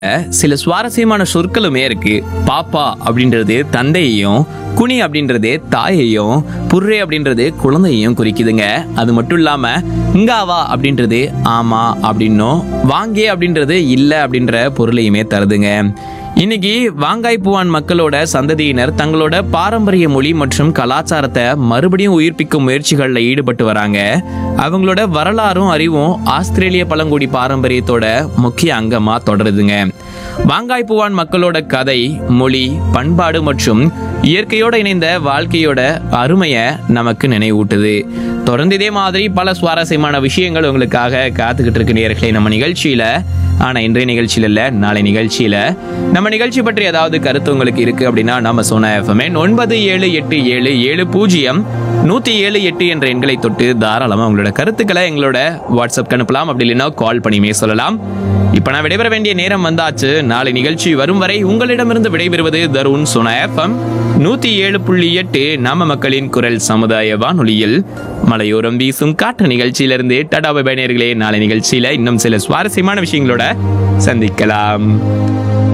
சில சுவாரஸ்யமான சொற்களுமே இருக்கு பாப்பா அப்படின்றது தந்தையையும் குனி அப்படின்றது தாயையும் புர்ரே அப்படின்றது குழந்தையையும் குறிக்குதுங்க அது மட்டும் இல்லாம இங்காவா அப்படின்றது ஆமா அப்படின்னும் வாங்கே அப்படின்றது இல்ல அப்படின்ற பொருளையுமே தருதுங்க இன்னைக்கு வாங்காய்ப்புவான் மக்களோட சந்ததியினர் தங்களோட பாரம்பரிய மொழி மற்றும் கலாச்சாரத்தை மறுபடியும் உயிர்ப்பிக்கும் முயற்சிகளில் ஈடுபட்டு வராங்க அவங்களோட வரலாறும் அறிவும் ஆஸ்திரேலிய பழங்குடி பாரம்பரியத்தோட முக்கிய அங்கமா தொடருதுங்க வாங்காய்ப்புவான் மக்களோட கதை மொழி பண்பாடு மற்றும் இயற்கையோட இணைந்த வாழ்க்கையோட அருமையை நமக்கு நினைவூட்டுது தொடர்ந்து இதே மாதிரி பல சுவாரஸ்யமான விஷயங்கள் உங்களுக்காக காத்துக்கிட்டு இருக்கு நேர்களே நம்ம நிகழ்ச்சியில ஆனா இன்றைய நிகழ்ச்சியில இல்ல நாளை நிகழ்ச்சியில நம்ம நிகழ்ச்சி பற்றி ஏதாவது கருத்து உங்களுக்கு இருக்கு அப்படின்னா நம்ம சொன்ன எஃப்எம் ஒன்பது ஏழு எட்டு ஏழு ஏழு பூஜ்ஜியம் நூத்தி ஏழு எட்டு என்ற எண்களை தொட்டு தாராளமா உங்களோட கருத்துக்களை எங்களோட வாட்ஸ்அப் அனுப்பலாம் அப்படி இல்லைன்னா கால் பண்ணியுமே சொல்லலாம் இப்ப நான் விடைபெற வேண்டிய நேரம் வந்தாச்சு நாளை நிகழ்ச்சி வரும் வரை உங்களிடமிருந்து விடைபெறுவது தருண் சொன எஃப்எம் நூத்தி ஏழு புள்ளி எட்டு நம்ம மக்களின் குரல் சமுதாய வானொலியில் மலையோரம் வீசும் காற்று நிகழ்ச்சியிலிருந்து டாடா பை நேயர்களே நாளை நிகழ்ச்சியில இன்னும் சில சுவாரஸ்யமான விஷயங்களோட சந்திக்கலாம்